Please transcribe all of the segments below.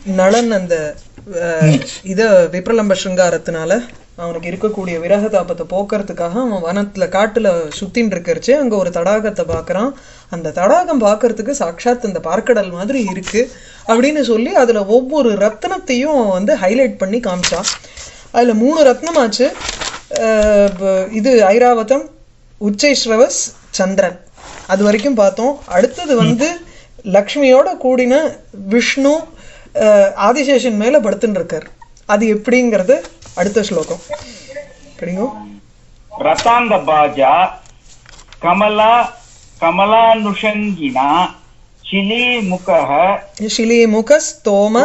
நளன் அந்த அஹ், இத விப்ரலம்ப சிருங்காரத்தினால அவனுக்கு இருக்கக்கூடிய விரக தாபத்தை போக்குறதுக்காக அவன் வனத்துல காட்டுல சுத்தின்னு இருக்கறச்சு அங்க ஒரு தடாகத்தை பார்க்கறான் அந்த தடாகம் பார்க்கறதுக்கு சாட்சாத் இந்த பார்க்கடல் மாதிரி இருக்கு அப்படின்னு சொல்லி அதுல ஒவ்வொரு ரத்னத்தையும் வந்து ஹைலைட் பண்ணி காமிச்சான் அதுல மூணு ரத்னமாச்சு அஹ், ப- இது ஐராவதம் உச்சைஸ்ரவஸ் சந்திரன் அது வரைக்கும் பார்த்தோம் அடுத்தது வந்து லக்ஷ்மியோட கூடின விஷ்ணு அஹ், ஆதிசேஷன் மேல படுத்துன்னு இருக்கார் அது எப்படிங்கிறது அடுத்த ஸ்லோகம் படிங்க रताङ्गबाजा कमला कमलानुषङ्गिना शिलीमुखः शिलीमुख स्तोम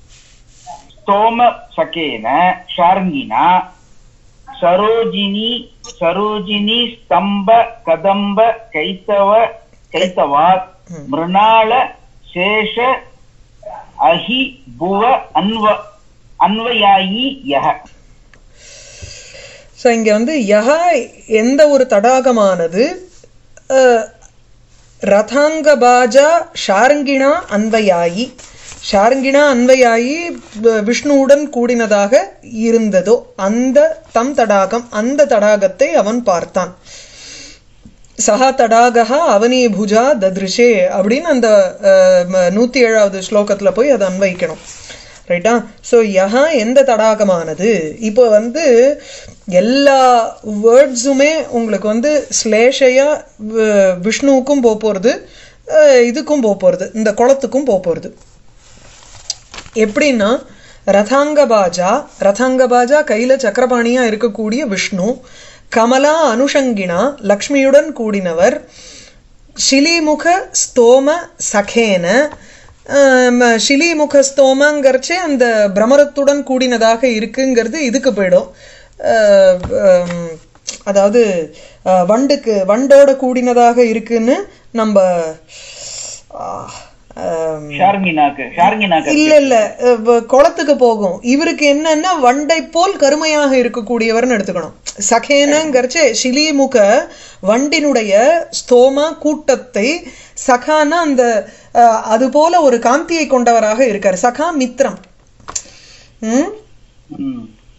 स्तोमसकेन शार्ङ्गिना सरोजिनी सरोजिनी स्तम्भ कदम्ब कैतव कैतवात् मृणाल शेष अहि भुव अन्व अन्वयायी यः ஸோ இங்க வந்து யஹா எந்த ஒரு தடாகமானது அஹ், ரதாங்கபாஜா ஷாரங்கிணா அன்வயாயி ஷாரங்கிணா அன்வயாயி வ- விஷ்ணுவுடன் கூடினதாக இருந்ததோ அந்த தம் தடாகம் அந்த தடாகத்தை அவன் பார்த்தான் சஹா தடாகா அவனி புஜா தத்ருஷே அப்படின்னு அந்த அஹ், ம- நூத்தி ஏழாவது ஸ்லோகத்துல போய் அதை அன்வைக்கணும் ரைட்டா ஸோ யஹா எந்த தடாகமானது இப்போ வந்து எல்லா வேர்ட்ஸுமே உங்களுக்கு வந்து ஸ்லேஷையா வி- விஷ்ணுவுக்கும் போக போகிறது இதுக்கும் போக போகிறது இந்த குளத்துக்கும் போக போகிறது எப்படின்னா ரதாங்கபாஜா ரதாங்கபாஜா கையில சக்கரபாணியா இருக்கக்கூடிய விஷ்ணு கமலா அனுஷங்கினா லக்ஷ்மியுடன் கூடினவர் ஷிலிமுக ஸ்தோம சகேன ஆம், ஷிலிமுக ஸ்தோமங்கிறச்சே அந்த பிரமரத்துடன் கூடினதாக இருக்குங்கிறது இதுக்கு போயிடும் அஹ், ஆம், அதாவது அஹ், வண்டுக்கு வண்டோட கூடினதாக இருக்குன்னு நம்ம ஆஹ், ஆம், ஷார்ங்கினாக்கு ஷார்ங்கினாக்கு இல்ல இல்ல அஹ் வ- குளத்துக்கு போகும் இவருக்கு என்னன்னா வண்டை போல் கருமையாக இருக்கக்கூடியவர்னு எடுத்துக்கணும் சகேனங்கிறச்சு ஷிலிமுக வண்டினுடைய ஸ்தோமா கூட்டத்தை சகானா அந்த அஹ், அது போல ஒரு காந்தியை கொண்டவராக இருக்கார் சகா மித்ரம் ம் ம்.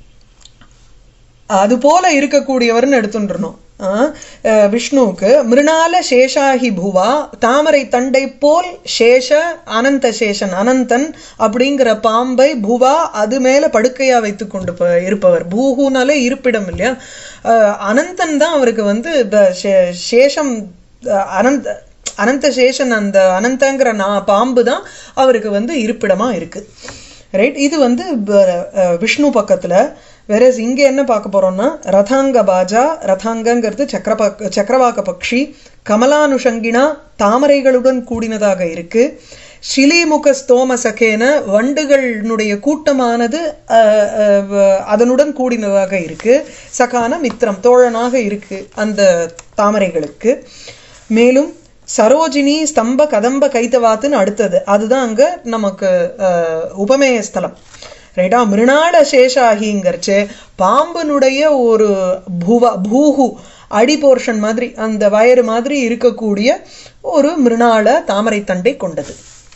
அது போல இருக்கக்கூடியவர்னு எடுத்துட்டுறணும் ஆ, அஹ், விஷ்ணுவுக்கு மிருணால சேஷாஹி புவா தாமரை தண்டை போல் சேஷ அனந்த சேஷன் அனந்தன் அப்படிங்கிற பாம்பை புவா அது மேல படுக்கையா வைத்து கொண்டு ப- இருப்பவர் பூஹுனாலே இருப்பிடம் இல்லையா அஹ், அனந்தன் தான் அவருக்கு வந்து ப- சே- சேஷம் அஹ், அனந்த அனந்த சேஷன் அந்த அனந்தங்கிற நா- பாம்பு தான் அவருக்கு வந்து இருப்பிடமா இருக்கு ரைட் இது வந்து ப- அஹ், விஷ்ணு பக்கத்துல வேற இங்க என்ன பார்க்க போறோம்னா ரதாங்க பாஜா ரதாங்கங்கிறது சக்கரபா சக்கரவாக்க பக்ஷி கமலானுஷங்கினா தாமரைகளுடன் கூடினதாக இருக்கு ஷிலிமுக ஸ்தோம சகேன வண்டுகளினுடைய கூட்டமானது அஹ், அஹ், அதனுடன் கூடினதாக இருக்கு சகான மித்திரம் தோழனாக இருக்கு அந்த தாமரைகளுக்கு மேலும் சரோஜினி ஸ்தம்ப கதம்ப கைத்தவாத்துன்னு அடுத்தது அதுதான் அங்க நமக்கு அஹ், உபமேய ஸ்தலம் ரைட்டா மிருணாள சேஷாகிங்கிறச்சு பாம்பனுடைய ஒரு புவ பூஹு அடி போர்ஷன் மாதிரி அந்த வயறு மாதிரி இருக்கக்கூடிய ஒரு மிருணாள தாமரை தண்டை கொண்டது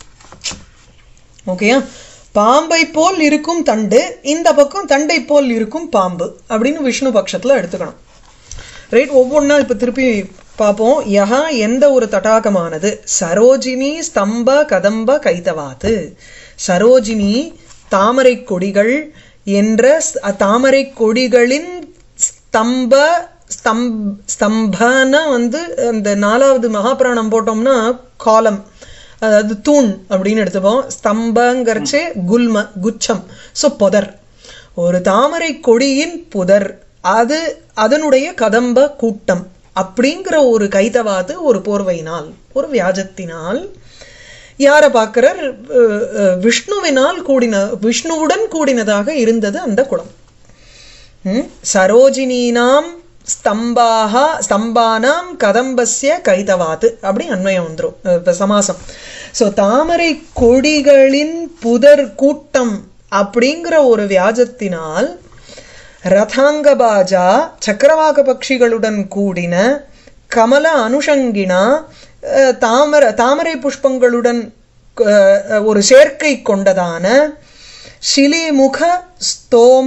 ஓகேயா பாம்பை போல் இருக்கும் தண்டு இந்த பக்கம் தண்டை போல் இருக்கும் பாம்பு அப்படின்னு விஷ்ணு பட்சத்துல எடுத்துக்கணும் ரைட் ஒவ்வொன்றா இப்ப திருப்பி பார்ப்போம் யஹா எந்த ஒரு தடாகமானது சரோஜினி ஸ்தம்ப கதம்ப கைதவாத்து சரோஜினி தாமரை கொடிகள் என்ற ஸ்- தாமரை கொடிகளின் ஸ்தம்ப ஸ்தம் ஸ்தம்பன வந்து அந்த நாலாவது மகாபிராணம் போட்டோம்னா காலம் அதாவது தூண் அப்படின்னு எடுத்துப்போம் ஸ்தம்பங்கிறச்சே குல்ம குச்சம் ஸோ புதர் ஒரு தாமரை கொடியின் புதர் அது அதனுடைய கதம்ப கூட்டம் அப்படிங்கிற ஒரு கைதவாது ஒரு போர்வையினால் ஒரு வியாஜத்தினால் யாரை பார்க்கிறார் அஹ், அஹ், விஷ்ணுவினால் கூடின விஷ்ணுவுடன் கூடினதாக இருந்தது அந்த குளம் ம்? சரோஜினீனாம் ஸ்தம்பாக ஸ்தம்பானாம் கதம்பஸ்ய கைதவாத்து அப்படி அன்வயம் வந்துரும் அஹ் இப்ப சமாசம் சோ தாமரை கொடிகளின் புதர் கூட்டம் அப்படிங்கிற ஒரு வியாஜத்தினால் ரதாங்கபாஜா சக்கரவாக பட்சிகளுடன் கூடின கமல அனுஷங்கினா அஹ், தாமர தாமரை புஷ்பங்களுடன் அஹ், ஒரு சேர்க்கை கொண்டதான சிலிமுக ஸ்தோம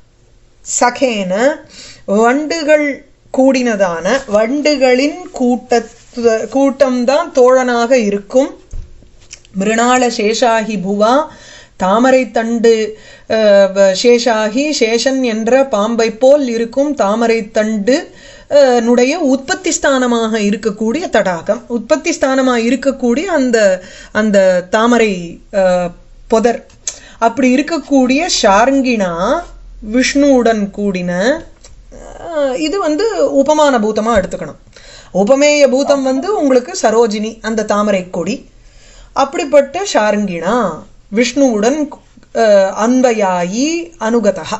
சகேன வண்டுகள் கூடினதான வண்டுகளின் கூட்ட கூட்டம்தான் தோழனாக இருக்கும் மிருணாள சேஷாகி புவா தாமரை தண்டு அஹ், வ- சேஷாகி சேஷன் என்ற பாம்பை போல் இருக்கும் தாமரை தண்டு அஹ், னுடைய உற்பத்தி ஸ்தானமாக இருக்கக்கூடிய தடாகம் உற்பத்தி ஸ்தானமாக இருக்கக்கூடிய அந்த அந்த தாமரை அஹ், புதர் அப்படி இருக்கக்கூடிய ஷார்ங்கினா விஷ்ணுவுடன் கூடின அஹ், இது வந்து உபமான பூதமா எடுத்துக்கணும் உபமேய பூதம் வந்து உங்களுக்கு சரோஜினி அந்த தாமரை கொடி அப்படிப்பட்ட ஷார்ங்கினா விஷ்ணுவுடன் அஹ், அன்பயாயி அனுகதா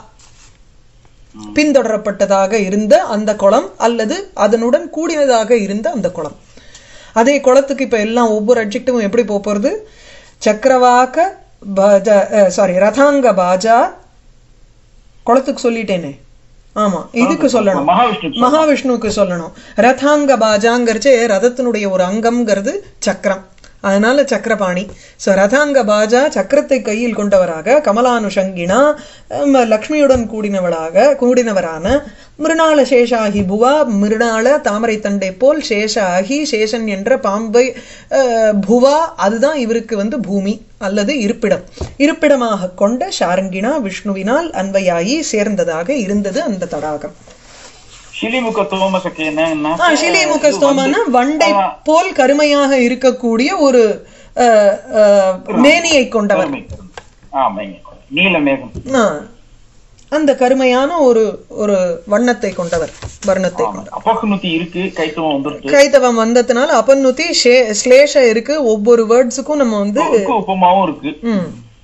பின்தொடரப்பட்டதாக இருந்த அந்த குளம் அல்லது அதனுடன் கூடினதாக இருந்த அந்த குளம் அதே குளத்துக்கு இப்ப எல்லாம் ஒவ்வொரு அட்ஜெக்டிவும் எப்படி போக போறது சக்கரவாக்க பாஜா சாரி ரதாங்க பாஜா குளத்துக்கு சொல்லிட்டேனே ஆமா இதுக்கு சொல்லணும் மகாவிஷ்ணு மகாவிஷ்ணுவுக்கு சொல்லணும் ரதாங்க பாஜாங்கிறச்சே ரதத்தினுடைய ஒரு அங்கம்ங்கிறது சக்கரம் அதனால சக்கரபாணி ஸோ ரதாங்க பாஜா சக்கரத்தை கையில் கொண்டவராக கமலானுஷங்கினா ஹம், லக்ஷ்மியுடன் கூடினவளாக கூடினவரான மிருணாள சேஷாகி புவா மிருணாள தாமரை தண்டை போல் சேஷாகி சேஷன் என்ற பாம்பை அஹ், புவா அதுதான் இவருக்கு வந்து பூமி அல்லது இருப்பிடம் இருப்பிடமாக கொண்ட ஷாரங்கினா விஷ்ணுவினால் அன்வயாயி சேர்ந்ததாக இருந்தது அந்த தடாகம் ಶಿಲಿಮುಖ ತೋಮಸಕೇನ ஆ, ஷிலிமுக ஸ்தோமனா வண்டை போல் கருமையாக இருக்கக்கூடிய ஒரு அஹ், அஹ், மேனியை கொண்டவர் நீல மேகம் ஆ, அந்த கருமையான ஒரு ஒரு வண்ணத்தை கொண்டவர் வர்ணத்தை கொண்டவர் அபகுனுதி இருக்கு கைத்தவம் வந்துருச்சு கைத்தவம் வந்ததுனால அப்பன்னுத்தி ஷே- ஸ்லேஷ இருக்கு ஒவ்வொரு வேர்ட்ஸுக்கும் நம்ம வந்து உப்பு உப்பமாவும் இருக்கு ம்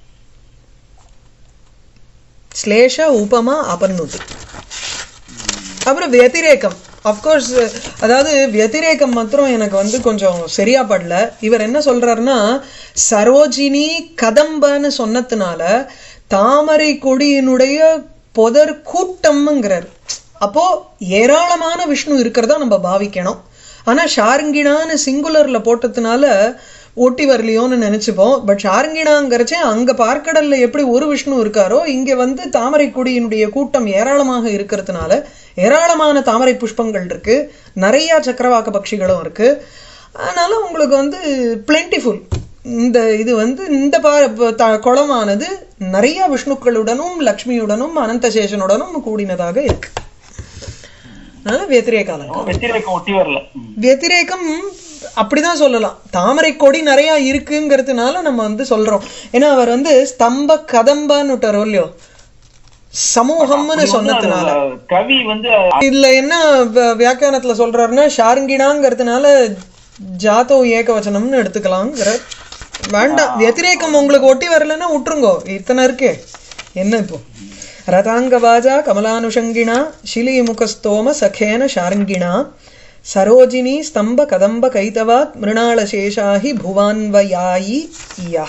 ஸ்லேஷ உபமா அபர்ணுதி அப்புறம் व्यतिरेகம் அஃப்கோர்ஸ் அதாவது व्यतिरेகம் மாத்திரம் எனக்கு வந்து கொஞ்சம் சரியா படல இவர் என்ன சொல்றாருன்னா சரோஜினி கதம்பன்னு சொன்னதுனால தாமரை கொடியினுடைய புதர் கூட்டம்ங்கிறார் அப்போ ஏராளமான விஷ்ணு இருக்கிறதா நம்ம பாவிக்கணும் ஆனா ஷாருங்கினான்னு சிங்குலர்ல போட்டதுனால ஒட்டி வரலையோன்னு நினைச்சுப்போம் பட் ஷாருங்கினாங்கிறச்சே அங்க பார்க்கடல்ல எப்படி ஒரு விஷ்ணு இருக்காரோ இங்க வந்து தாமரை கொடியினுடைய கூட்டம் ஏராளமாக இருக்கிறதுனால ஏராளமான தாமரை புஷ்பங்கள் இருக்கு நிறைய சக்கரவாக்க பட்சிகளும் இருக்கு அதனால உங்களுக்கு வந்து பிளென்டிஃபுல் இந்த இது வந்து இந்த பா த- குளமானது நிறைய விஷ்ணுக்களுடனும் லக்ஷ்மியுடனும் அனந்தசேஷனுடனும் கூடினதாக இருக்கு அதனால व्यतिरेக அலங்காரம் வெத்திரேக்கம் ஒட்டி வரல ம். व्यतिरेகம் அப்படிதான் சொல்லலாம் தாமரை கொடி நிறைய இருக்குங்கிறதுனால நம்ம வந்து சொல்றோம் ஏன்னா அவர் வந்து ஸ்தம்ப கதம்பன்னு விட்டாரோ இல்லையோ சமூகம்னு சொன்னதுனால அது கவி வந்து இதுல என்ன வ- வியாக்கியானத்துல சொல்றாருன்னா ஷாருங்கினாங்கிறதுனால ஜாதோ ஏகவச்சனம்னு எடுத்துக்கலாங்கிற வேண்டாம் व्यतिरेகம் உங்களுக்கு ஒட்டி வரலன்னா விட்டுருங்கோ இத்தனை இருக்கே என்ன இப்போ ரதாங்க பாஜா கமலானுஷங்கிணா ಶಿಲೀಮುಖಸ್ತೋಮ ಸಖೇನ ಶಾರ್ಂಗಿಣಾ ಸರೋಜಿನಿ ಸ್ತಂಭ ಕದಂಬ ಕೈತವಾತ್ ಮೃಣಾಳ ಶೇಷಾಹಿ ಭುವಾನ್ವಯಾಯಿ ಯಹ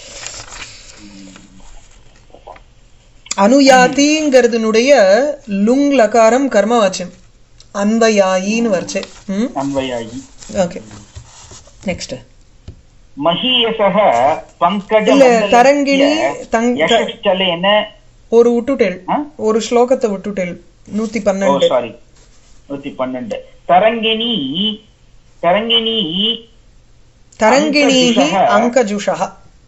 அனுயாதிங்கிறதுனுடைய லுங் லகாரம் கர்மவாச்சம் அன்வயாயின்னு வரைச்சு ம் அன்வயாயி ஓகே நெக்ஸ்ட் மஹீயசக பங்கஜ இல்ல தரங்கிணி தங் த- யசச்சலேன ஒரு விட்டுட்டேள் ஆ? ஒரு ஸ்லோகத்தை விட்டுட்டேள் நூத்தி ஓ பன்னெண்டு சாரி நூத்தி பன்னெண்டு தரங்கிணி தரங்கிணி தரங்கிணீஹி அங்கஜுஷः. அங்கஜுஷः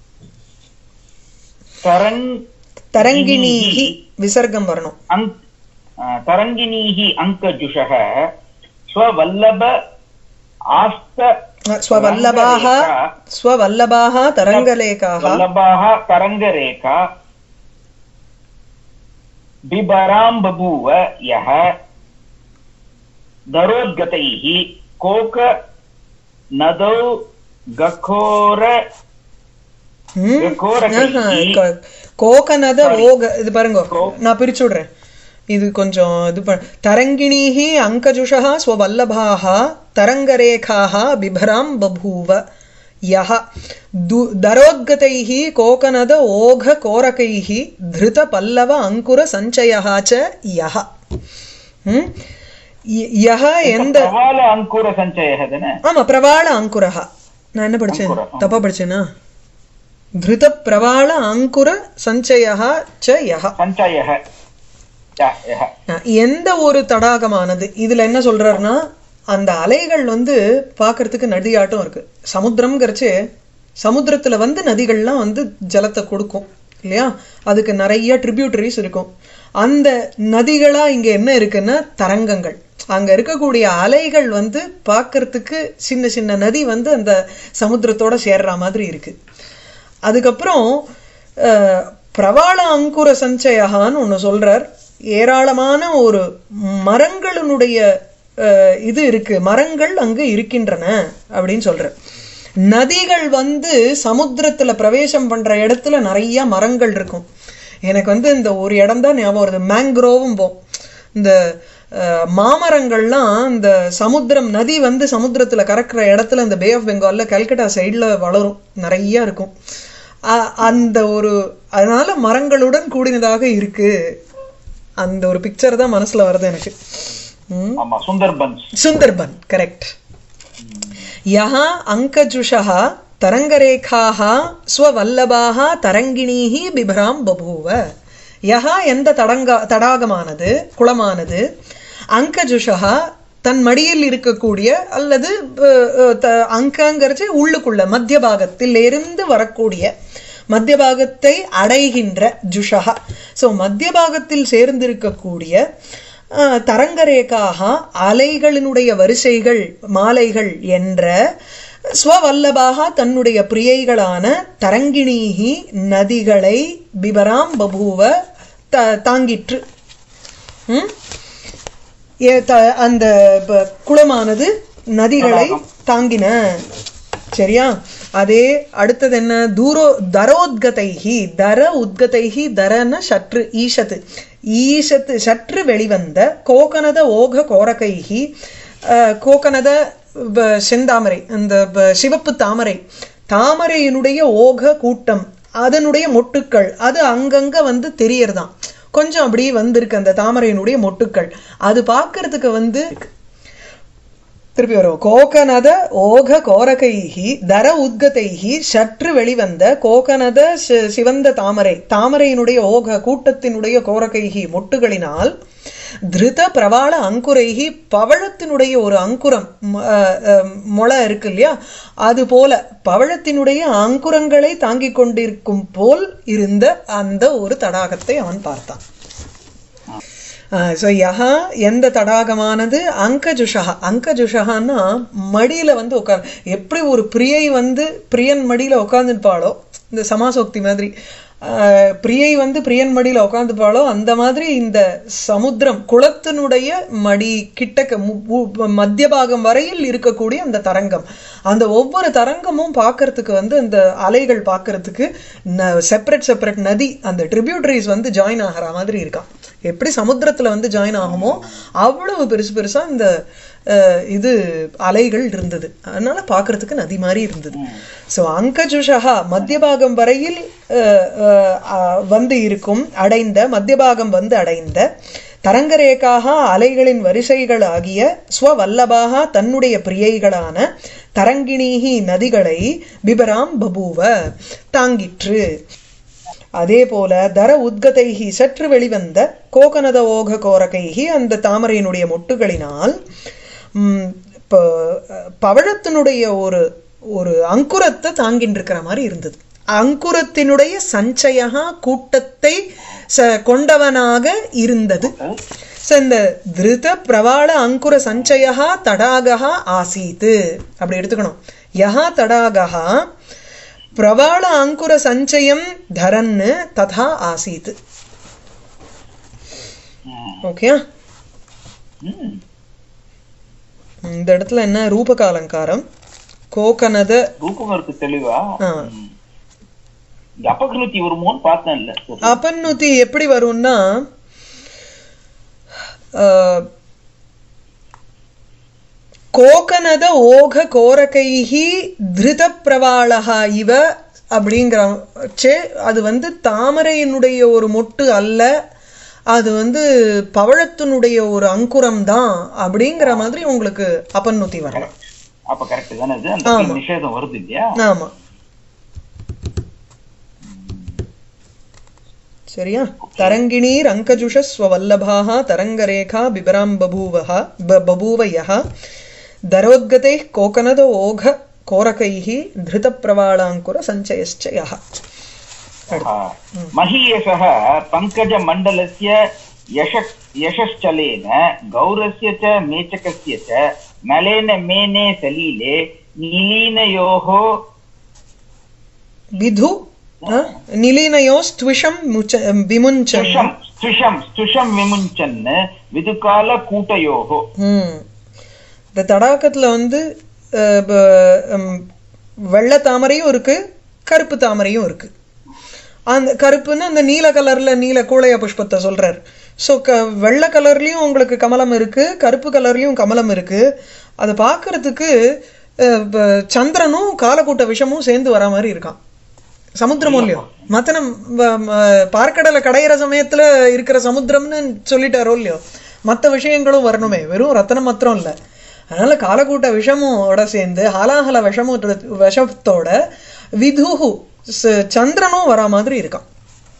தரங் தரங்கிணீஹி விசர்க்கம் வரணும் அங் தரங்கிணீः அங்கஜுஷः ஸ்வவல்லப ஆஸ்த ஸ்வவல்லபாः ஸ்வவல்லபாः தரங்கலேகாः वल्लभाः तरङ्गरेखा बिभरां बभूव यः दरोद्गतैः कोक नदौ गखोर ம்? கோரகைஹி. ஆஹா, கோ- கோகனத ஓக இது பாருங்க நான் பிரிச்சு விடுறேன் இது கொஞ்சம் இது ப- தரங்கிணீஹி அங்கஜுஷः ஸ்வவல்லபாः தரங்கரேகாः பிபராம் பபூவ யः து- தரோத்கதைः கோகனத ஓக கோரகைः திருத பல்லவ அங்குர சஞ்சயः ச யः ம்? ய- யः எந்த प्रवाल अङ्कुर सञ्चयः दन ஆமா பிரவாள அங்குரஹா நான் என்ன படிச்சேன் அங்குரம், ஆ. தப்பா படிச்சேனா திருத பிரவாள அங்குர சஞ்சயா ச யஹ சஞ்சயः ய- யः. அஹ் எந்த ஒரு தடாகமானது இதுல என்ன சொல்றாருன்னா அந்த அலைகள் வந்து பார்க்கிறதுக்கு நதியாட்டம் இருக்கு சமுத்திரம்ங்கிறச்சு சமுத்திரத்துல வந்து நதிகள்லாம் வந்து ஜலத்தை கொடுக்கும் இல்லையா அதுக்கு நிறைய ட்ரிபியூட்டரிஸ் இருக்கும் அந்த நதிகளா இங்க என்ன இருக்குன்னா தரங்கங்கள் அங்க இருக்கக்கூடிய அலைகள் வந்து பார்க்கிறதுக்கு சின்ன சின்ன நதி வந்து அந்த சமுத்திரத்தோட சேர்ற மாதிரி இருக்கு அதுக்கப்புறம் அஹ், பிரவாள அங்குர சஞ்சயகான்னு ஒண்ணு சொல்றார் ஏராளமான ஒரு மரங்களினுடைய அஹ், இது இருக்கு மரங்கள் அங்கு இருக்கின்றன அப்படின்னு சொல்றார் நதிகள் வந்து சமுத்திரத்துல பிரவேசம் பண்ற இடத்துல நிறைய மரங்கள் இருக்கும் எனக்கு வந்து இந்த ஒரு இடம் தான் ஞாபகம் வருது மேங்க்ரோவும் போ இந்த அஹ், மாமரங்கள்லாம் இந்த சமுத்திரம் நதி வந்து சமுத்திரத்துல கறக்கிற இடத்துல இந்த பே ஆஃப் பெங்கால்ல கல்கட்டா சைடுல வளரும் நிறைய இருக்கும் அ- அந்த ஒரு அதனால மரங்களுடன் கூடினதாக இருக்கு அந்த ஒரு பிக்சர் தான் மனசுல வருது எனக்கு ம். ஆமா சுந்தர்பன்ஸ் சுந்தர்பன் கரெக்ட் யः அங்கஜுஷः தரங்கரேகாः ஸ்வவல்லபாः தரங்கிணீः பிபராம் பபூவ யः எந்த தடங்கா தடாகமானது குளமானது அங்கஜுஷः தன் மடியில் இருக்கக்கூடிய அல்லது அஹ், அஹ், த- அங்கங்கிறச்சு உள்ளுக்குள்ள மத்திய பாகத்தில் இருந்து வரக்கூடிய மத்திய பாகத்தை அடைகின்ற ஜுஷா சோ மத்திய பாகத்தில் சேர்ந்திருக்கக்கூடிய அஹ், தரங்கரேகாக அலைகளினுடைய வரிசைகள் மாலைகள் என்ற ஸ்வவல்லபாக தன்னுடைய பிரியைகளான தரங்கிணீகி நதிகளை பிபராம் பபூவ த தாங்கிற்று ம்? ஏ- த- அந்த ப- குளமானது நதிகளை தாங்கின சரியா அதே அடுத்தது என்ன தூரோ தரோத்கதைஹி தர உத்கதைஹி தரன சற்று ஈஷத்து ஈஷத்து சற்று வெளிவந்த கோகனத ஓக கோரகைஹி அஹ், கோகனத ப- செந்தாமரை அந்த ப- சிவப்பு தாமரை தாமரையினுடைய ஓக கூட்டம் அதனுடைய மொட்டுக்கள் அது அங்கங்க வந்து தெரியறதாம் கொஞ்சம் அப்படியே வந்திருக்கு அந்த தாமரையினுடைய மொட்டுக்கள் அது பார்க்கிறதுக்கு வந்து திருப்பி வரும் கோகனத ஓக கோரகைஹி தர உத்கதைஹி சற்று வெளிவந்த கோகனத சி- சிவந்த தாமரை தாமரையினுடைய ஓக கூட்டத்தினுடைய கோரகைஹி மொட்டுகளினால் திருத பிரவாள அங்குரைஹி பவழத்தினுடைய ஒரு அங்குரம் ம- அஹ், அஹ், முளை இருக்கு இல்லையா அது போல பவழத்தினுடைய அங்குரங்களை தாங்கிக் கொண்டிருக்கும் போல் இருந்த அந்த ஒரு தடாகத்தை அவன் பார்த்தான் ஸோ யஹா எந்த தடாகமானது அங்கஜுஷா அங்கஜுஷகான்னா மடியில வந்து உட்கார் எப்படி ஒரு பிரியை வந்து பிரியன் மடியில உட்காந்துருப்பாளோ இந்த சமாசோக்தி மாதிரி ஆஹ், பிரியை வந்து பிரியன் மடியில உட்காந்துப்பாளோ அந்த மாதிரி இந்த சமுத்திரம் குளத்தினுடைய மடி கிட்டக்க மு- மு- மத்திய பாகம் வரையில் இருக்கக்கூடிய அந்த தரங்கம் அந்த ஒவ்வொரு தரங்கமும் பார்க்கறதுக்கு வந்து அந்த அலைகள் பார்க்கறதுக்கு செப்பரேட் செப்பரேட் நதி அந்த ட்ரிபியூட்டரிஸ் வந்து ஜாயின் ஆகிற மாதிரி இருக்கான் எப்படி சமுத்திரத்துல வந்து ஜாயின் ஆகுமோ அவ்வளவு பெருசு பெருசா இந்த அஹ், இது அலைகள் இருந்தது அதனால பார்க்கறதுக்கு நதி மாதிரி இருந்தது சோ அங்கஜுஷா மத்திய பாகம் வரையில் அஹ், அஹ், அஹ், வந்து இருக்கும் அடைந்த மத்திய பாகம் வந்து அடைந்த தரங்கரேகாக அலைகளின் வரிசைகள் ஆகிய ஸ்வவல்லபாக தன்னுடைய பிரியைகளான தரங்கிணீகி நதிகளை பிபராம் பபூவ தாங்கிற்று அதே போல தர உத்கதைகி சற்று வெளிவந்த கோகனத ஓக கோரகைகி அந்த தாமரையினுடைய மொட்டுகளினால் ம், ப- பவழத்தினுடைய ஒரு ஒரு அங்குரத்தை தாங்கிட்டு இருக்கிற மாதிரி இருந்தது அங்குரத்தினுடைய சஞ்சயா கூட்டத்தை ச- கொண்டவனாக இருந்தது So, இந்த திருத பிரவாள அங்குர சஞ்சயா தடாகா ஆசீத்து அப்படி எடுத்துக்கணும் யஹா தடாகா பிரவாள அங்குர சஞ்சயம் தரன்னு ததா ஆசீத் ஓகே ம். இந்த இடத்துல என்ன ரூபக அலங்காரம் கோகனத ரூபம் இருக்கு தெளிவா ஆ. ம். இந்த அபகிருதி வருமோன்னு பார்த்தேன் இல்ல சரி. அபன்னுதி எப்படி வரும்னா அஹ், கோகனத ஓக கோரகைஹி திருத பிரவாளஹா இவ அப்படிங்கிற சே அது வந்து தாமரையினுடைய ஒரு மொட்டு அல்ல அது வந்து பவழத்தினுடைய ஒரு அங்குரம் தான் அப்படிங்கிற மாதிரி உங்களுக்கு அபன்னுதி வரலாம் அப்ப கரெக்ட் தானே இது அந்த நிஷேதம் வருது இல்லையா ஆமா சரியா தரங்கிணீர் அங்கஜுஷ ஸ்வல்லபாः தரங்கரேகா பிபராம் பபூவः ப- பபூவயः தரோத்கதைः கோகனத ஓघ கோரகைः धृतप्रवाळाङ्कुर सञ्चयश्च यः महीयसः पङ्कजमण्डलस्य यश यशश्चलेन गौरस्य च मेचकस्य च नलेन मेने सलीले निलीनयोः विधु अ, निलीनयोस्त्विषं मुच विमुञ्चन् स्तुषं स्तुषं स्तुषं विमुञ्चन् विदुकालकूटयोः ம். இந்த தடாகத்துல வந்து அஹ், ப- ம், வெள்ளை தாமரையும் இருக்கு கருப்பு தாமரையும் இருக்கு அந்த கருப்புன்னு அந்த நீல கலர்ல நீல கூளைய புஷ்பத்தை சொல்றார் ஸோ க வெள்ளை கலர்லயும் உங்களுக்கு கமலம் இருக்கு கருப்பு கலர்லயும் கமலம் இருக்கு அதை பார்க்கறதுக்கு அஹ், ப- சந்திரனும் காலக்கூட்ட விஷமும் சேர்ந்து வர மாதிரி இருக்கான் சமுத்திரமும் இல்லையோ மத்த நம் வ- ம- பார்க்கடலை கடையிற சமயத்துல இருக்கிற சமுத்திரம்னு சொல்லிட்டாரோ இல்லையோ மத்த விஷயங்களும் வரணுமே வெறும் ரத்தனம் மாத்திரம் இல்ல அதனால காலக்கூட்ட விஷமோட சேர்ந்து ஹாலாஹல விஷமும் விஷத்தோட விதுஹு ச- சந்திரனும் வரா மாதிரி இருக்கான்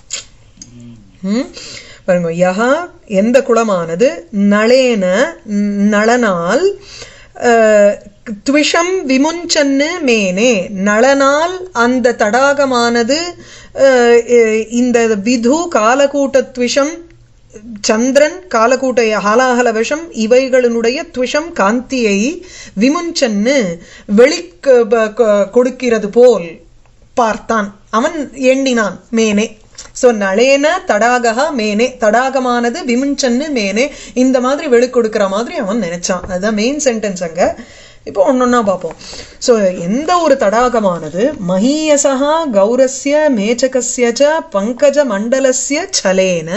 ம்? பாருங்க யஹா எந்த குளமானது நளேன ந- நளனால் அஹ், த்விஷம் விமுஞ்சன்னு மேனே நளனால் அந்த தடாகமானது அஹ், அஹ், இந்த விது காலக்கூட்ட த்விஷம் சந்திரன் காலக்கூட்ட ஹாலாஹல விஷம் இவைகளினுடைய த்விஷம் காந்தியை விமுஞ்சன்னு வெளி கொடுக்கிறது போல் பார்த்தான் அவன் எண்ணினான் மேனே சோ நளேன தடாகா மேனே தடாகமானது விமுஞ்சன்னு மேனே இந்த மாதிரி வெளி கொடுக்கிற மாதிரி அவன் நினைச்சான் அதுதான் மெயின் சென்டென்ஸ் அங்க இப்போ ஒன்னொன்னா பார்ப்போம் சோ எந்த ஒரு தடாகமானது மஹீயசா கௌரஸ்ய மேச்சகஸ்ய ச பங்கஜ மண்டலஸ்ய சலேன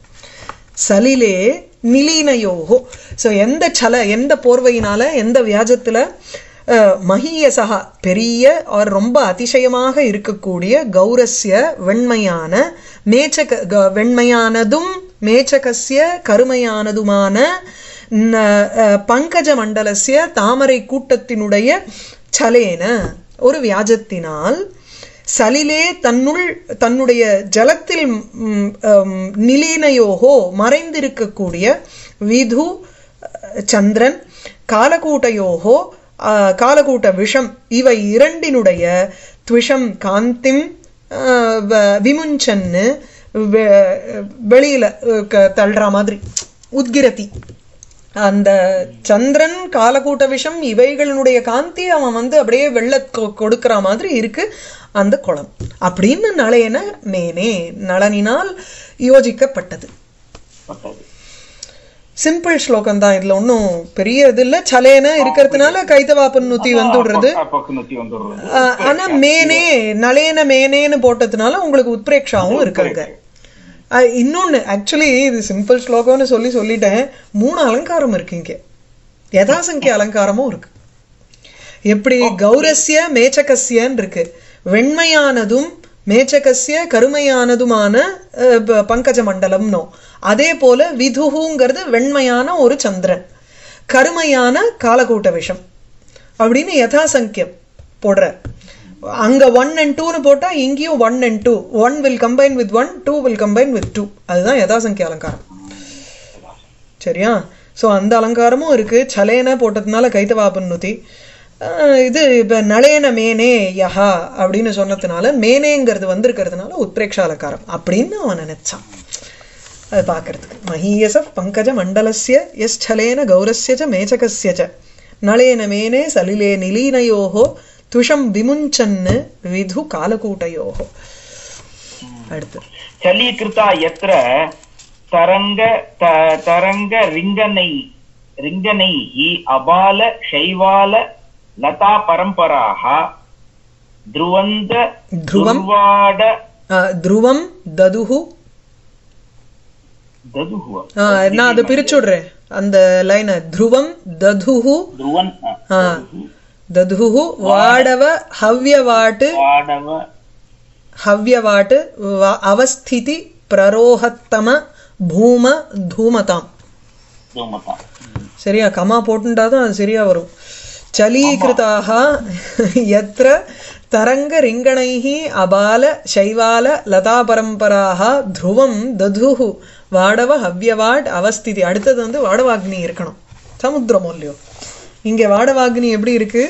சலிலே நிலீனயோகோ ஸோ எந்த சல எந்த போர்வையினால எந்த வியாஜத்துல அஹ், மஹீயசகா பெரிய ஆர் ரொம்ப அதிசயமாக இருக்கக்கூடிய கௌரஸ்ய வெண்மையான மேச்சக க- வெண்மையானதும் மேச்சகஸ்ய கருமையானதுமான ந- அஹ், பங்கஜ மண்டலஸ்ய தாமரை கூட்டத்தினுடைய சலேன ஒரு வியாஜத்தினால் சலிலே தன்னுள் தன்னுடைய ஜலத்தில் ம், அம், நிலீனயோகோ மறைந்திருக்கக்கூடிய விது அஹ், சந்திரன் காலக்கூட்டயோகோ அஹ், காலக்கூட்ட விஷம் இவை இரண்டினுடைய த்விஷம் காந்திம் அஹ், வ- விமுஞ்சன்னு வெ- வெளியில அஹ், க- தள்ளுற மாதிரி உத்கிரதி அந்த சந்திரன் காலக்கூட்ட விஷம் இவைகளினுடைய காந்தி அவன் வந்து அப்படியே வெள்ள கொ- கொடுக்கிற மாதிரி இருக்கு அந்த குளம் அப்படின்னு நளையன மேனே நளனினால் யோசிக்கப்பட்டது பட்டது சிம்பிள் ஸ்லோகம் தான் இதுல ஒன்றும் பெரிய இது இல்ல சலேன இருக்கிறதுனால கைத்தவாப்பன் நுத்தி வந்துடுறது பக்குநூத்தி வந்துடுறது ஆஹ் ஆனா மேனே நளேன மேனேன்னு போட்டதுனால உங்களுக்கு உத்பிரேக்ஷாவும் இருக்காங்க ஆஹ் இன்னொன்னு ஆக்சுவலி இது சிம்பிள் ஸ்லோகம்னு சொல்லி சொல்லிட்டேன் மூணு அலங்காரம் இருக்கு இங்க யதாசங்கிய அலங்காரமும் இருக்கு எப்படி கௌரஸ்ய மேச்சகஸ்யன்னு இருக்கு வெண்மையானதும் மேச்சகஸ்ய கருமையானதுமான அஹ், ப- பங்கஜ மண்டலம்னோ அதே போல விதுகுங்கிறது வெண்மையான ஒரு சந்திரன் கருமையான காலக்கூட்ட விஷம் அப்படின்னு யதாசங்கியம் போடுற அங்க ஒன் அண்ட் டூன்னு போட்டா இங்கேயும் one and two one will combine with one two will combine with two அதுதான் யதாசங்கிய அலங்காரம் சரியா சோ அந்த அலங்காரமும் இருக்கு சலேன போட்டதுனால கைத்தவாபன்னுதி ஆஹ் இது இப்ப நளேன மேனே யஹா அப்படின்னு சொன்னதுனால மேனேங்கிறது வந்திருக்கிறதுனால உத்பிரேக்ஷ அலங்காரம் அப்படின்னு அவன் நினைச்சான் அது பார்க்கறதுக்கு மஹீயச பங்கஜ மண்டலஸ்ய எஸ் சலேன கௌரஸ்ய ச மேச்சகஸ்ய ச நளேன மேனே சலிலே நிலீனயோகோ துஷம் விமுஞ்சன்னு விது காலக்கூட்டயோகோ அடுத்து चलीकृता यत्र तरङ्ग त- तरङ्ग रिङ्गनै रिङ्गनैः अबाल शैवाल लता परम्पराः ध्रुवन्त ध्रुवम्? दुर्वाड ஆஹ் துருவம் ததுஹு ददुः ஆஹ் நான் அதை பிரிச்சுடுறேன் அந்த லைனை துருவம் ததுஹு ध्रुवन् ஆஹ் ததுஹு வாடவ ஹவ்யவாட்டு वाडव ஹவ்யவாட்டு வ- அவஸ்திதி பிரரோஹத்தம பூம தூமதாம் धूमता சரியா கமா போட்டுட்டாதான் அது சரியா வரும் சலீகிருதாக எத்திர तरङ्ग रिङ्गणैः अबाल शैवाल லதாபரம்பராக த்ருவம் ததுஹு வாடவ ஹவ்யவாட் அவஸ்திதி அடுத்தது வந்து வாடவாக்னி இருக்கணும் சமுத்திரம் இல்லையோ இங்க வாடவாக்னி எப்படி இருக்கு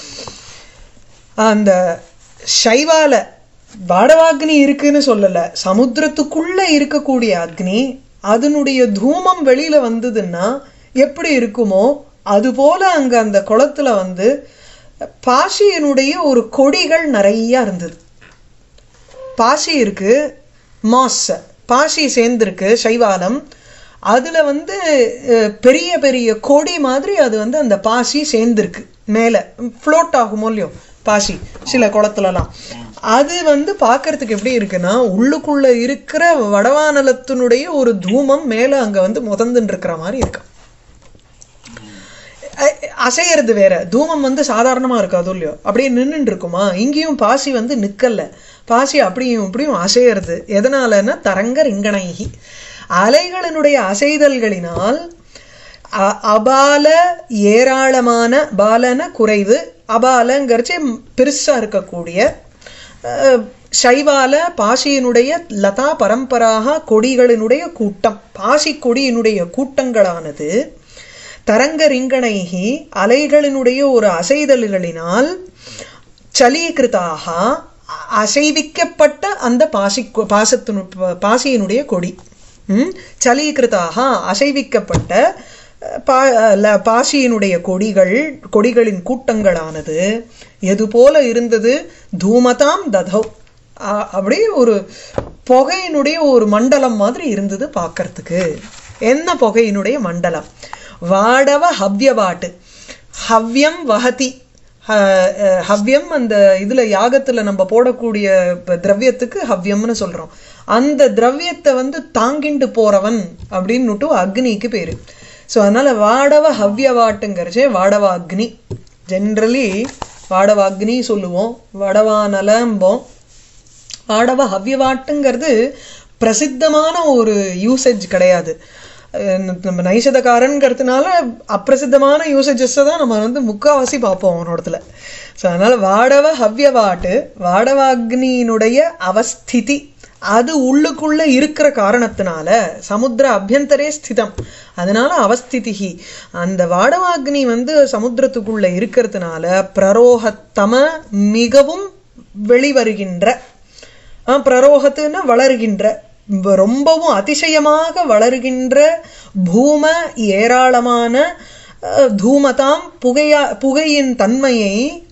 அந்த சைவால வாடவாக்னி இருக்குன்னு சொல்லல சமுத்திரத்துக்குள்ள இருக்கக்கூடிய அக்னி அதனுடைய தூமம் வெளியில வந்ததுன்னா எப்படி இருக்குமோ அது போல அங்க அந்த குளத்துல வந்து பாசியினுடைய ஒரு கொடிகள் நிறைய இருந்தது பாசி இருக்கு மாஸ் பாசி சேர்ந்திருக்கு சைவாலம் அதுல வந்து அஹ், பெரிய பெரிய கொடி மாதிரி அது வந்து அந்த பாசி சேர்ந்திருக்கு மேல ஃப்ளோட் ஆகுமோ இல்லையோ பாசி சில குளத்துலலாம் அது வந்து பார்க்கறதுக்கு எப்படி இருக்குன்னா உள்ளுக்குள்ள இருக்கிற வடவானலத்தினுடைய ஒரு தூமம் மேல அங்க வந்து முதந்துன்னு இருக்கிற மாதிரி இருக்கு அ- அசையறது வேற தூமம் வந்து சாதாரணமா இருக்காது இல்லையோ அப்படியே நின்னுட்டு இருக்குமா இங்கேயும் பாசி வந்து நிக்கல பாசி அப்படியும் இப்படியும் அசையறது எதனாலன்னா தரங்க ரிங்கணைகி அலைகளினுடைய அசைதல்களினால் அ- அபால ஏராளமான பாலன குறைவு அபாலங்கிறச்சு பெருசா இருக்கக்கூடிய அஹ், சைவால பாசியினுடைய லதா பரம்பராக கொடிகளினுடைய கூட்டம் பாசி கொடியினுடைய கூட்டங்களானது தரங்க ரிங்கணைகி அலைகளினுடைய ஒரு அசைதல்களினால் சலீகிருதாக அ- அசைவிக்கப்பட்ட அந்த பாசி பாசத்தினு பாசியினுடைய கொடி ம்? சலீகிருதாக அசைவிக்கப்பட்ட அஹ், பா ல- பாசியினுடைய கொடிகள் கொடிகளின் கூட்டங்களானது எது போல இருந்தது தூமதாம் ததௌ அ- அப்படியே ஒரு புகையினுடைய ஒரு மண்டலம் மாதிரி இருந்தது பார்க்கறதுக்கு என்ன புகையினுடைய மண்டலம் வாடவ ஹவ்யவாட்டு ஹவ்யம் வஹதி ஹ- அஹ் ஹவ்யம் அந்த இதுல யாகத்துல நம்ம போடக்கூடிய இப்ப திரவியத்துக்கு ஹவ்யம்னு சொல்றோம் அந்த திரவியத்தை வந்து தாங்கிண்டு போறவன் அப்படின்னுட்டு அக்னிக்கு பேரு சோ அதனால வாடவ ஹவ்யவாட்டுங்கிறச்சே வாடவ அக்னி ஜென்ரலி வாடவ அக்னி சொல்லுவோம் வடவானலம்போம் ஆடவ ஹவ்யவாட்டுங்கிறது பிரசித்தமான ஒரு யூசேஜ் கிடையாது அஹ் நம்ம நைஷதக்காரன்கிறதுனால அப்பிரசித்தமான யூசேஜஸ் தான் நம்ம வந்து முக்காவாசி பார்ப்போம் அவனோடத்துல ஸோ அதனால வாடவ ஹவ்யவாட்டு வாடவாக்னியினுடைய அவஸ்திதி அது உள்ளுக்குள்ள இருக்கிற காரணத்தினால சமுத்திர அபியந்தரே ஸ்திதம் அதனால அவஸ்திதிகி அந்த வாடவாக்னி வந்து சமுத்திரத்துக்குள்ள இருக்கிறதுனால பிரரோகத்தம மிகவும் வெளிவருகின்ற ஆ, பிரரோகத்துன்னா வளர்கின்ற வ- ரொம்பவும் அதிசயமாக வளர்கின்ற பூம ஏராளமான அஹ், தூமதாம் புகையா புகையின் தன்மையை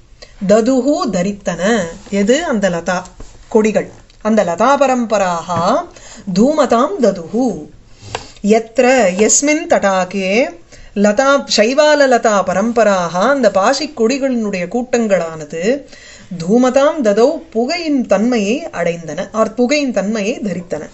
ததுஹு தரித்தன எது அந்த லதா கொடிகள் அந்த லதா பரம்பராக தூமதாம் ததுஹு எத்திர எஸ்மின் தடாகே லதா சைவால லதா பரம்பராக அந்த பாசிக் கொடிகளினுடைய கூட்டங்களானது தூமதாம் ததோ புகையின் தன்மையை அடைந்தன ஆர் புகையின் தன்மையை தரித்தன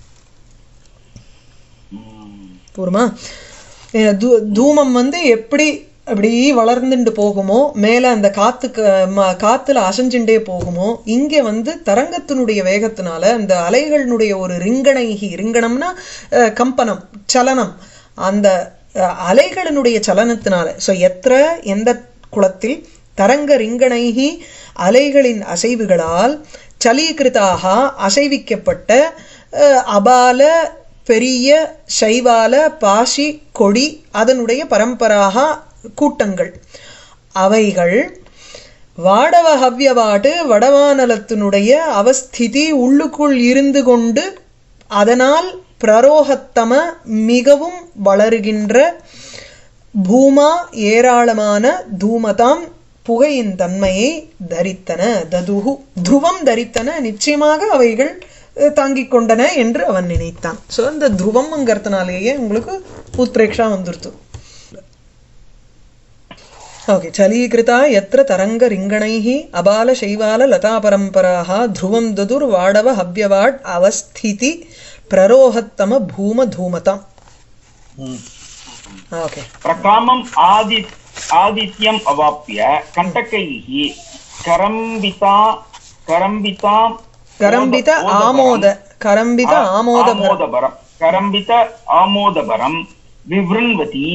போருமா அஹ் தூ- தூமம் வந்து எப்படி அப்படி வளர்ந்துட்டு போகுமோ மேல அந்த காத்துக்கு ம- காத்துல அசைஞ்சுட்டே போகுமோ இங்க வந்து தரங்கத்தினுடைய வேகத்தினால அந்த அலைகளினுடைய ஒரு ரிங்கணைகி ரிங்கணம்னா அஹ், கம்பனம் சலனம் அந்த அஹ், அலைகளினுடைய சலனத்தினால ஸோ எத்திர எந்த குளத்தில் தரங்க ரிங்கணைகி அலைகளின் அசைவுகளால் சலீகிருதாக அசைவிக்கப்பட்ட அஹ், அபால பெரிய சைவால பாசி கொடி அதனுடைய பரம்பராக கூட்டங்கள் அவைகள் வாடவ ஹவ்யவாடு வடவானலத்தினுடைய அவஸ்திதி உள்ளுக்குள் இருந்து கொண்டு அதனால் பிரரோகத்தம மிகவும் வளருகின்ற பூமா ஏராளமான தூமதாம் புகையின் தன்மையை தரித்தன ததுகு துருவம் தரித்தன நிச்சயமாக அவைகள் அஹ், தாங்கிக் கொண்டன என்று அவன் நினைத்தான் சோ இந்த துருவம்ங்கிறதுனாலேயே உங்களுக்கு உத்ரேக்ஷா வந்துருத்து ஓகே சலீகிருதா எத்திர தரங்க ரிங்கணைः அபால சைவால லதா பரம்பராः ध्रुवं ददुर् वाडव हव्यवाड् அவஸ்திதி பிரரோகத்தம பூம தூமதாம் ஓகே प्रकामम् आदि आदित्यम् अवाप्य कण्टकैः करम्बिता करम्बिता கரம்பித ஆமோத கரம்பித ஆமோத आमोदभरम् करम्बित आमोदभरम् विवृण्वति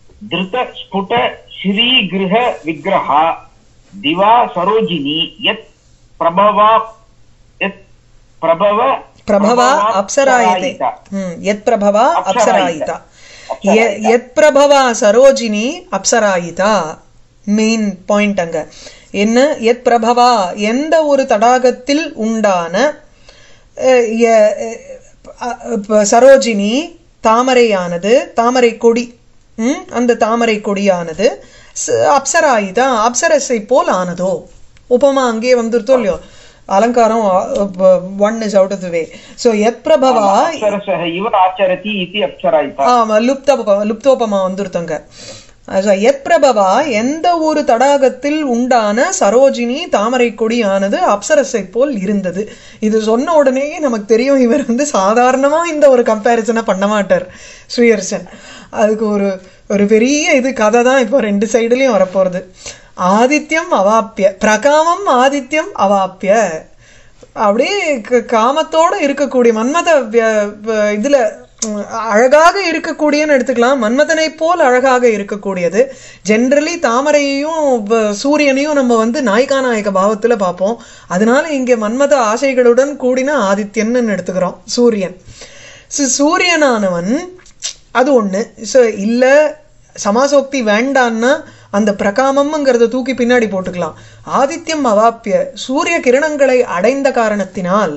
धृतस्फुट श्रीगृह विग्रह दिवा सरोजिनी यत् பிரபவா எத் பிரபவ பிரபவா அப்சராயிதே ம் யத் பிரபவா அப்சராயிதா ய- யத் பிரபவா சரோஜினி அப்சராயிதா மெயின் பாயிண்ட் அங்க என்ன யத் பிரபவா எந்த ஒரு தடாகத்தில் உண்டான அஹ், ய- அஹ், அஹ், சரோஜினி தாமரையானது தாமரை கொடி ம், அந்த தாமரை கொடியானது ச- அப்சராயிதா அப்சரஸை போல் ஆனதோ உபமா அங்கே வந்துருத்தோ இல்லையோ அலங்காரம் one is out of the way so எத் பிரபவா அப்சரசः இவ ஆச்சரதி இति அப்சராயிதா ஆமா லுப்த லுப்தோபமா வந்துருத்தங்க So, எத் பிரபவா எந்த ஒரு தடாகத்தில் உண்டான சரோஜினி தாமரை கொடியானது அப்சரஸை போல் இருந்தது இது சொன்ன உடனேயே நமக்கு தெரியும் இவர் வந்து சாதாரணமா இந்த ஒரு கம்பேரிசனை பண்ண மாட்டார் ஸ்ரீஹர்ஷன் அதுக்கு ஒரு ஒரு பெரிய இது கதை தான் இப்போ ரெண்டு சைடுலயும் வரப்போறது ஆதித்யம் அவாப்பிய பிரகாமம் ஆதித்யம் அவாப்பிய அப்படியே க- காமத்தோட இருக்கக்கூடிய மன்மத விய- வ- இதுல உம், அழகாக இருக்கக்கூடியன்னு எடுத்துக்கலாம் மன்மதனை போல் அழகாக இருக்கக்கூடியது ஜென்ரலி தாமரையையும் வ- சூரியனையும் நம்ம வந்து நாயிகா நாயக பாவத்துல பார்ப்போம் அதனால இங்க மன்மத ஆசைகளுடன் கூடின ஆதித்யன்னு எடுத்துக்கிறோம் சூரியன் So, சூரியனானவன் அது ஒண்ணு So, இல்ல சமாசோக்தி வேண்டான்னா அந்த பிரகாமம்ங்கிறத தூக்கி பின்னாடி போட்டுக்கலாம் ஆதித்யம் அவாப்பிய சூரிய கிரணங்களை அடைந்த காரணத்தினால்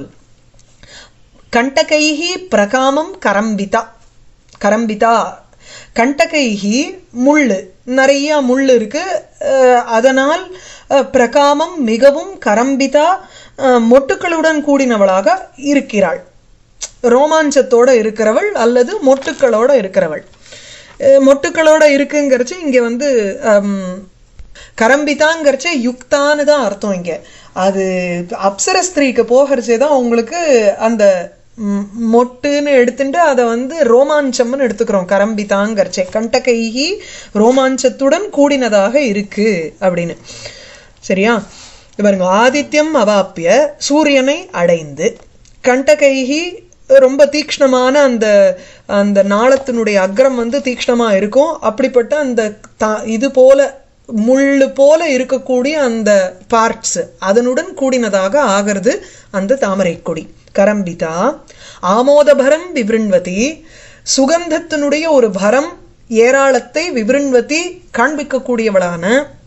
கண்டகைஹி பிரகாமம் கரம்பிதா கரம்பிதா கண்டகைஹி முள்ளு நிறைய முள்ளு இருக்கு அஹ், அதனால் அஹ், பிரகாமம் மிகவும் கரம்பிதா அஹ், மொட்டுக்களுடன் கூடினவளாக இருக்கிறாள் ரோமாஞ்சத்தோட இருக்கிறவள் அல்லது மொட்டுக்களோட இருக்கிறவள் அஹ் மொட்டுக்களோட இருக்குங்கிறச்சு இங்க வந்து ஹம், கரம்பிதாங்கிறச்ச யுக்தான்னு தான் அர்த்தம் இங்க அது அப்சர ஸ்திரீக்கு போகிறச்சே தான் உங்களுக்கு அந்த ம், மொட்டுன்னு எடுத்துட்டு அதை வந்து ரோமாஞ்சம்னு எடுத்துக்கிறோம் கரம்பிதாங்கிறச்சே கண்டகைகி ரோமாஞ்சத்துடன் கூடினதாக இருக்கு அப்படின்னு சரியா இது பாருங்க ஆதித்யம் அவாப்பிய சூரியனை அடைந்து கண்டகைகி ரொம்ப தீக்ஷ்ணமான அந்த அந்த நாளத்தினுடைய அக்ரம் வந்து தீக்ஷ்ணமா இருக்கும் அப்படிப்பட்ட அந்த தா- இது போல முள்ளு போல இருக்கக்கூடிய அந்த பார்ட்ஸ் அதனுடன் கூடினதாக ஆகிறது அந்த தாமரை கொடி கரம்பிதா ஆமோதபரம் விபிருண்வதி சுகந்தத்தினுடைய ஒரு பரம் ஏராளத்தை விபிருண்வதி காண்பிக்கக்கூடியவளான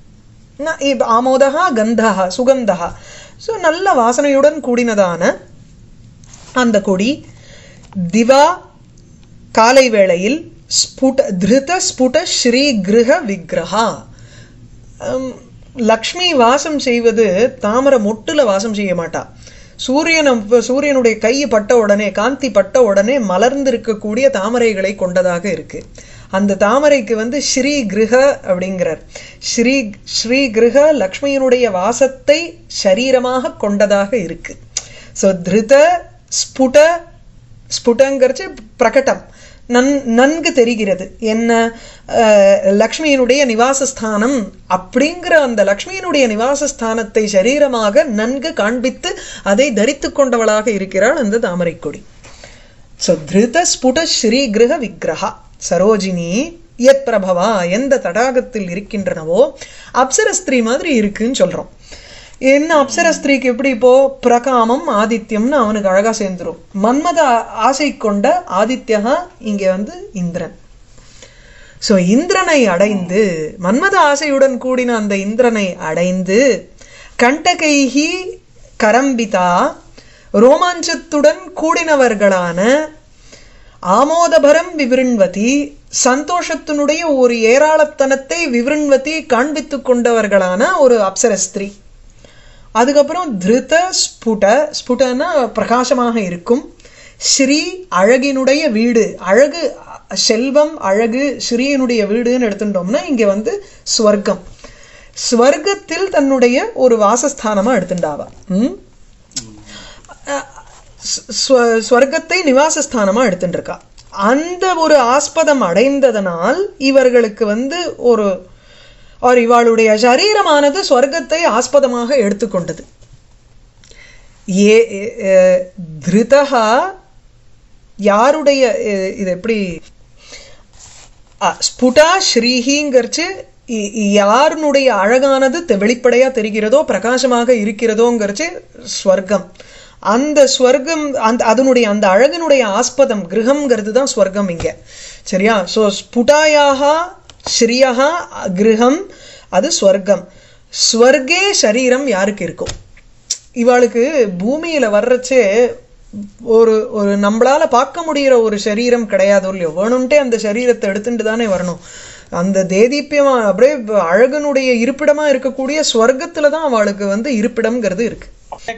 ந- இப் ஆமோதகா கந்தகா சுகந்தகா ஸோ நல்ல வாசனையுடன் கூடினதான அந்த கொடி திவா காலை வேளையில் ஸ்புட திருத ஸ்புட ஸ்ரீ கிருஹ விக்கிரகா ஹம், லக்ஷ்மி வாசம் செய்வது தாமரை மொட்டுல வாசம் செய்ய மாட்டா சூரியன் சூரியனுடைய கை பட்ட உடனே காந்தி பட்ட உடனே மலர்ந்து இருக்கக்கூடிய தாமரைகளை கொண்டதாக இருக்கு அந்த தாமரைக்கு வந்து ஸ்ரீ கிருஹ அப்படிங்கிறார் ஸ்ரீ ஸ்ரீ கிருஹ லக்ஷ்மியினுடைய வாசத்தை சரீரமாக கொண்டதாக இருக்கு ஸோ திருத ஸ்புட ஸ்புடங்கிறச்சு பிரகடம் நன் நன்கு தெரிகிறது என்ன அஹ், லக்ஷ்மியினுடைய நிவாசஸ்தானம் அப்படிங்கிற அந்த லக்ஷ்மியினுடைய நிவாசஸ்தானத்தை சரீரமாக நன்கு காண்பித்து அதை தரித்து கொண்டவளாக இருக்கிறாள் அந்த தாமரை கொடி ஸோ திருத ஸ்புட ஸ்ரீ கிரக விக்கிரகா சரோஜினி யத் பிரபவா எந்த தடாகத்தில் இருக்கின்றனவோ அப்சரஸ்திரீ மாதிரி இருக்குன்னு சொல்றோம் என்ன அப்சரஸ்திரீக்கு எப்படி இப்போ பிரகாமம் ஆதித்யம்னு அவனுக்கு அழகா சேர்ந்துரும் மன்மத ஆ- ஆசை கொண்ட ஆதித்யகா இங்க வந்து இந்திரன் சோ இந்திரனை அடைந்து மன்மத ஆசையுடன் கூடின அந்த இந்திரனை அடைந்து கண்டகைஹி கரம்பிதா ரோமாஞ்சத்துடன் கூடினவர்களான ஆமோதபரம் விவிருண்வதி சந்தோஷத்தினுடைய ஒரு ஏராளத்தனத்தை விவிருண்வதி காண்பித்துக் கொண்டவர்களான ஒரு அப்சரஸ்திரீ அதுக்கப்புறம் திருத ஸ்புட ஸ்புடனா பிரகாசமாக இருக்கும் ஸ்ரீ அழகினுடைய வீடு அழகு அ- செல்வம் அழகு ஸ்ரீயினுடைய வீடுன்னு எடுத்துட்டோம்னா இங்க வந்து ஸ்வர்க்கம் ஸ்வர்க்கத்தில் தன்னுடைய ஒரு வாசஸ்தானமா எடுத்துட்டாவா ம் ஸ்வ- ஸ்வ- ஸ்வர்க்கத்தை நிவாசஸ்தானமா எடுத்துட்டு இருக்கா அந்த ஒரு ஆஸ்பதம் அடைந்ததனால் இவர்களுக்கு வந்து ஒரு or இவாளுடைய சரீரமானது ஸ்வர்க்கத்தை ஆஸ்பதமாக எடுத்துக்கொண்டது ஏ அஹ், திருதகா யாருடைய அஹ், இது எப்படி அ, ஸ்புடா ஸ்ரீஹிங்கிறச்சு இ- யாருனுடைய அழகானது தெ- வெளிப்படையா தெரிகிறதோ பிரகாசமாக இருக்கிறதோங்கிறச்சு ஸ்வர்க்கம் அந்த ஸ்வர்க்கம் அந்த அதனுடைய அந்த அழகினுடைய ஆஸ்பதம் கிரகம்ங்கிறது தான் ஸ்வர்க்கம் இங்க சரியா ஸோ ஸ்புடாயாக ஸ்ரீயா கிரகம் அது ஸ்வர்க்கம் ஸ்வர்கே சரீரம் யாருக்கு இருக்கும் இவாளுக்கு பூமியில வர்றச்சே ஒரு ஒரு நம்மளால பார்க்க முடியிற ஒரு சரீரம் கிடையாதோ இல்லையோ வேணும்ட்டே அந்த சரீரத்தை எடுத்துட்டு தானே வரணும் அந்த தேதீப்பியமா அப்படியே அழகனுடைய இருப்பிடமா இருக்கக்கூடிய ஸ்வர்க்கத்துல தான் அவளுக்கு வந்து இருப்பிடம்ங்கிறது இருக்கு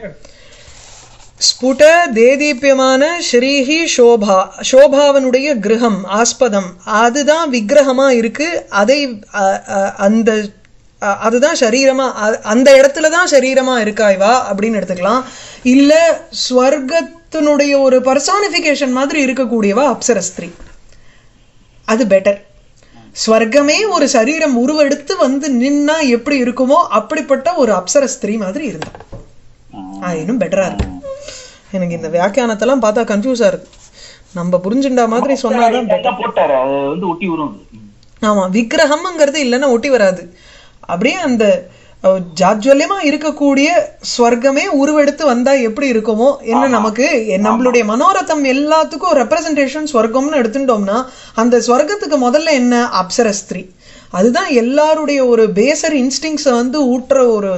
ஸ்புட தேதீப்பியமான ஸ்ரீஹி சோபா சோபாவனுடைய கிரகம் ஆஸ்பதம் அதுதான் விக்கிரகமா இருக்கு அதை அ- அ- அந்த அ- அதுதான் சரீரமா அ- அந்த இடத்துல தான் சரீரமா இருக்கா இவா அப்படின்னு எடுத்துக்கலாம் இல்ல ஸ்வர்க்கத்தினுடைய ஒரு பர்சானிஃபிகேஷன் மாதிரி இருக்கக்கூடியவா அப்சரஸ்திரி அது பெட்டர் ஸ்வர்க்கமே ஒரு சரீரம் உருவெடுத்து வந்து நின்னா எப்படி இருக்குமோ அப்படிப்பட்ட ஒரு அப்சரஸ்திரி மாதிரி இருந்தா அது இன்னும் பெட்டரா இருக்கு எனக்கு இந்த வியாக்கியானத்தெல்லாம் பார்த்தா கன்ஃபியூஸா இருக்கு நம்ம புரிஞ்சுண்டா மாதிரி சொன்னாதான் better. கரெக்டா போட்டாரு அது வந்து ஒட்டி வரும் அது. ம். ஆமா விக்கிரகம்ங்கிறது இல்லைன்னா ஒட்டி வராது அப்படியே அந்த அஹ், ஜாஜ்வல்யமா இருக்கக்கூடிய ஸ்வர்க்கமே உருவெடுத்து வந்தா எப்படி இருக்குமோ என்ன நமக்கு எ- நம்மளுடைய மனோரதம் எல்லாத்துக்கும் ரெப்ரசன்டேஷன் ஸ்வர்க்கம்னு எடுத்துட்டோம்னா அந்த ஸ்வர்க்கத்துக்கு முதல்ல என்ன அப்சரஸ்திரி அதுதான் எல்லாருடைய ஒரு பேசர் இன்ஸ்டிங்ஸை வந்து ஊட்டுற ஒரு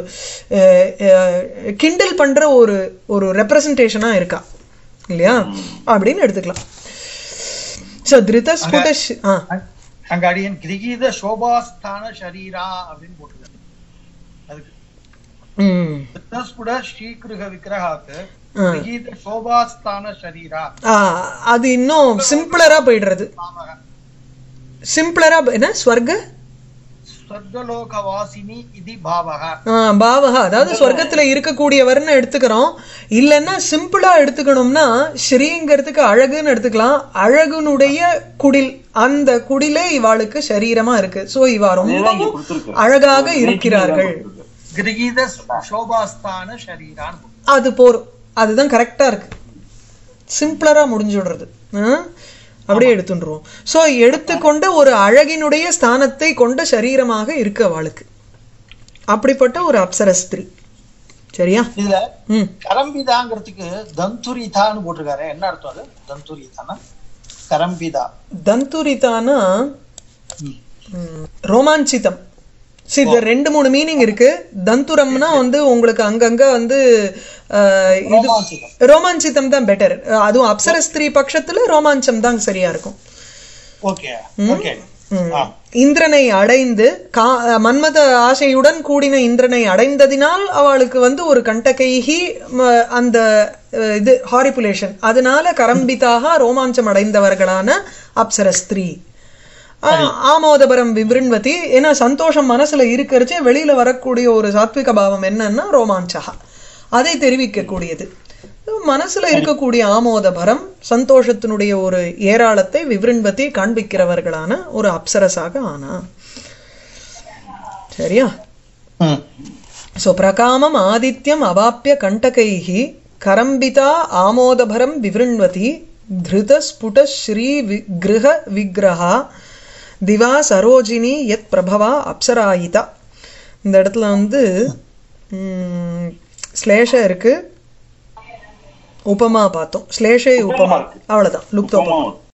கிண்டில் பண்ற ஒரு ஒரு ரெப்ரசன்டேஷனா இருக்கா இல்லையா அப்படின்னு எடுத்துக்கலாம் ஸோ திருதஸ்புட ஆ அங்க- அங்க அடியன் கிரிகீத சோபாஸ்தான ஷரீரா அப்படின்னு போட்டுருக்காரு அதுக்கு ம் வித்தஸ்புட ஸ்ரீகிருக விக்கிரகாத்து ஆ. கிரிகீத சோபாஸ்தான ஷரீரா ஆ, அது இன்னும் சிம்பிளரா போயிடுறது நாமக சிம்பிளரா என்ன ஸ்வர்க ஸ்வர்கலோக வாசினி இது பாவக ஆ, பாவகா அதாவது சொர்க்கத்துல இருக்கக்கூடியவர்னு எடுத்துக்கிறோம் இல்லைன்னா சிம்பிளா எடுத்துக்கணும்னா ஸ்ரீங்கிறதுக்கு அழகுன்னு எடுத்துக்கலாம் அழகுனுடைய குடில் அந்த குடிலே இவாளுக்கு சரீரமா இருக்கு சோ இவா அதுதான் இங்க ரொம்பவும் கொடுத்திருக்கு. அழகாக நேத்திக்கு இருக்கிறார்கள் தான் கொடுத்திருக்கு. கிரிகீத சோபாஸ்தான ஷரீரான்னு போட்டு. அது போரும் அதுதான் கரெக்டா இருக்கு சிம்பிளரா முடிஞ்சு விடுறது ஆ? அப்படியே எடுத்துட்டுருவோம் சோ எடுத்துக்கொண்ட ஒரு அழகினுடைய ஸ்தானத்தை கொண்ட சரீரமாக இருக்கு அவளுக்கு அப்படிப்பட்ட ஒரு அப்சரஸ்திரி சரியா இதுல ம் கரம்பிதாங்கிறதுக்கு தந்துரிதான்னு போட்டிருக்காரு என்ன அர்த்தம் அது தந்துரிதானா கரம்பிதா தந்துரிதானா ம், ரோமாஞ்சிதம் சரி இது ரெண்டு மூணு மீனிங் இருக்கு தந்துரம்னா வந்து உங்களுக்கு அங்கங்க வந்து அஹ், இது ரோமாஞ்சிதம். ரோமாஞ்சிதம் தான் பெட்டர் அதுவும் அப்சரஸ்திரி பட்சத்துல ரோமாஞ்சம் தான் சரியா இருக்கும் ஓகே ஓகே ம். இந்திரனை அடைந்து கா மன்மத ஆசையுடன் கூடின இந்திரனை அடைந்ததினால் அவளுக்கு வந்து ஒரு கண்டகைகி ம, அந்த அஹ், இது ஹாரிபுலேஷன் அதனால கரம்பிதாக ரோமாஞ்சம் அடைந்தவர்களான அப்சரஸ்திரீ ஆ- ஆமோதபரம் விபிருண்வதி ஏன்னா சந்தோஷம் மனசுல இருக்கிறச்சே வெளியில வரக்கூடிய ஒரு சாத்விக பாவம் என்னன்னா ரோமாஞ்சகா அதை தெரிவிக்கக்கூடியது மனசுல இருக்கக்கூடிய ஆமோதபரம் சந்தோஷத்தினுடைய ஒரு ஏராளத்தை விவருண்வதி காண்பிக்கிறவர்களான ஒரு அப்சரஸாக ஆனா சரியா ம் சோ பிரகாமம் ஆதித்யம் அவாப்பிய கண்டகைஹி கரம்பிதா ஆமோதபரம் விவருண்வதி திருத ஸ்புட ஸ்ரீ வி- கிருஹ விக்கிரகா திவா சரோஜினி யத் பிரபவா அப்சராயிதா இந்த இடத்துல வந்து ம், ஸ்லேஷ இருக்கு உபமா பார்த்தோம் ஸ்லேஷை உபமா அவ்வளவுதான் லுப்தோபமா உபமா.